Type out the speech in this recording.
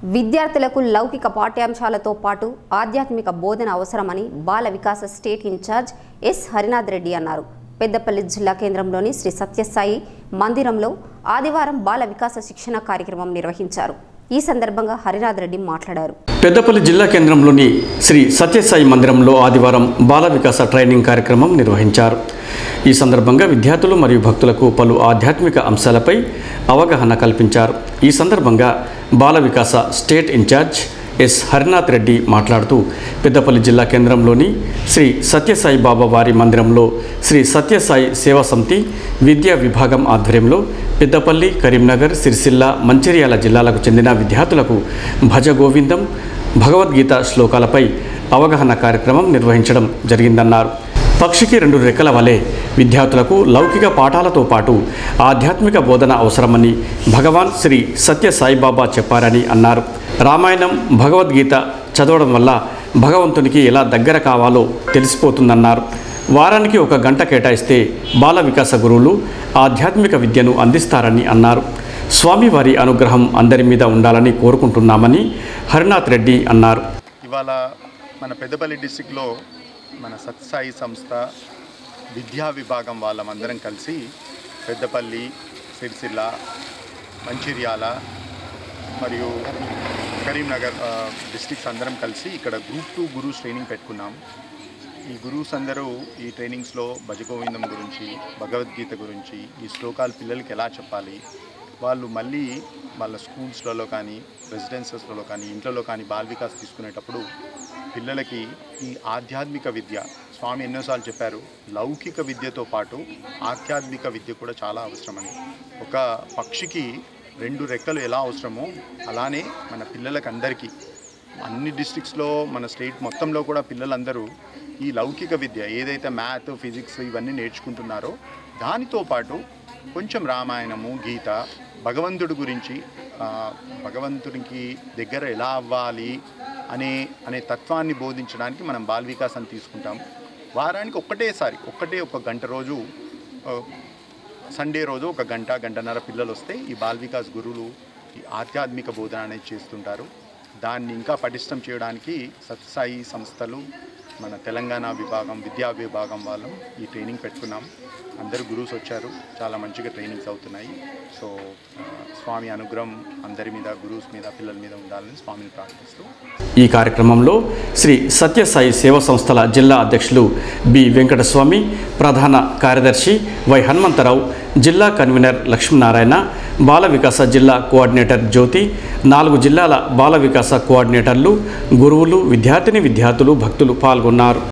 విద్యార్థులకు లౌకిక పాఠ్యాంశాలతో పాటు ఆధ్యాత్మిక బోధన అవసరమని Bala Vikasa state in charge S Harinath Reddy అన్నారు పెద్దపల్లి జిల్లా కేంద్రంలోని శ్రీ సత్యసాయి మందిరంలో ఆదివారం బాల వికాస శిక్షణ కార్యక్రమం నిర్వహించారు ఈ సందర్భంగా హరినాథ్ రెడ్డి మాట్లాడారు పెద్దపల్లి జిల్లా కేంద్రంలోని శ్రీ సత్యసాయి మందిరంలో ఆదివారం బాల వికాస ట్రైనింగ్ కార్యక్రమం నిర్వహించారు ఈ సందర్భంగా విద్యార్థులు మరియు భక్తులకు పలు ఆధ్యాత్మిక అంశాలపై అవగాహన కల్పించారు ఈ సందర్భంగా Bala Vikasa state in charge S Harinath Reddy మాట్లాడుతూ పెద్దపల్లి జిల్లా కేంద్రంలోని శ్రీ సత్యసాయి బాబా వారి మందిరంలో శ్రీ సత్యసాయి సేవా సమితి విద్యా విభాగం ఆధ్వర్యంలో పెద్దపల్లి కరీంనగర్ సిరిసిల్ల మంచిర్యాల జిల్లాలకు చెందిన విద్యార్థులకు భజ గోవిందం భగవద్గీత శ్లోకాలపై అవగాహన కార్యక్రమం నిర్వహించడం జరిగిందన్నారు పక్షికి రెండు రెక్కల వలె విద్యార్థులకు లౌకిక పాఠాలతో పాటు ఆధ్యాత్మిక బోధన అవసరమని భగవాన్ శ్రీ సత్య సాయిబాబా చెప్పారని అన్నారు రామాయణం భగవద్గీత చదవడం వల్ల భగవంతునికి ఎలా దగ్గర కావాలో తెలిసిపోతుందన్నారు వారానికి ఒక గంట కేటాయిస్తే బాల వికాస గురువులు ఆధ్యాత్మిక విద్యను అందిస్తారని అన్నారు స్వామివారి అనుగ్రహం అందరి మీద ఉండాలని కోరుకుంటున్నామని హరినాథ్ రెడ్డి అన్నారు ఇవాళ మన పెద్దపల్లి డిస్టిక్లో మన సత్సాయి సంస్థ విద్యా విభాగం వాళ్ళమందరం కలిసి పెద్దపల్లి సిరిసిల్ల మంచిర్యాల మరియు కరీంనగర్ డిస్ట్రిక్ట్స్ అందరం కలిసి ఇక్కడ గ్రూప్ టూ గురూస్ ట్రైనింగ్ పెట్టుకున్నాం ఈ గురూస్ అందరూ ఈ ట్రైనింగ్స్లో భజగోవిందం గురించి భగవద్గీత గురించి ఈ శ్లోకాలు పిల్లలకి ఎలా చెప్పాలి వాళ్ళు మళ్ళీ వాళ్ళ స్కూల్స్లలో కానీ రెసిడెన్సెస్లలో కానీ ఇంట్లో కానీ బాల్ వికాస్ తీసుకునేటప్పుడు పిల్లలకి ఈ ఆధ్యాత్మిక విద్య స్వామి ఎన్నోసార్లు చెప్పారు లౌకిక విద్యతో పాటు ఆధ్యాత్మిక విద్య కూడా చాలా అవసరమని ఒక పక్షికి రెండు రెక్కలు ఎలా అవసరమో అలానే మన పిల్లలకి అందరికీ అన్ని డిస్ట్రిక్ట్స్లో మన స్టేట్ మొత్తంలో కూడా పిల్లలందరూ ఈ లౌకిక విద్య ఏదైతే మ్యాథ్ ఫిజిక్స్ ఇవన్నీ నేర్చుకుంటున్నారో దానితో పాటు కొంచెం రామాయణము గీత భగవంతుడి గురించి ఆ, భగవంతునికి దగ్గర ఎలా అవ్వాలి అనే అనే తత్వాన్ని బోధించడానికి మనం బాల్ వికాసం తీసుకుంటాం వారానికి ఒక్కటేసారి ఒక్కటే ఒక గంట రోజు ఆ, సండే రోజు ఒక గంట గంటన్నర పిల్లలు వస్తే ఈ బాల్ వికాస్ గురువులు ఈ ఆధ్యాత్మిక బోధన అనేది చేస్తుంటారు దాన్ని ఇంకా పటిష్టం చేయడానికి సత్సాయి సంస్థలు మన తెలంగాణ విభాగం విద్యా విభాగం వాళ్ళు ఈ ట్రైనింగ్ పెట్టుకున్నాం అందరూ గురువుస్ వచ్చారు చాలా మంచిగా ట్రైనింగ్స్ అవుతున్నాయి సో ఆ, స్వామి అనుగ్రహం అందరి మీద గురువుస్ మీద పిల్లల మీద ఉండాలని స్వామిని ప్రార్థిస్తూ ఈ కార్యక్రమంలో శ్రీ సత్యసాయి సేవా సంస్థల జిల్లా అధ్యక్షులు బి వెంకటస్వామి ప్రధాన కార్యదర్శి వై హనుమంతరావు జిల్లా కన్వీనర్ లక్ష్మీనారాయణ బాల వికాస జిల్లా కోఆర్డినేటర్ జ్యోతి నాలుగు జిల్లాల బాల వికాస కోఆర్డినేటర్లు గురువులు విద్యార్థిని విద్యార్థులు భక్తులు పాల్గొన్నారు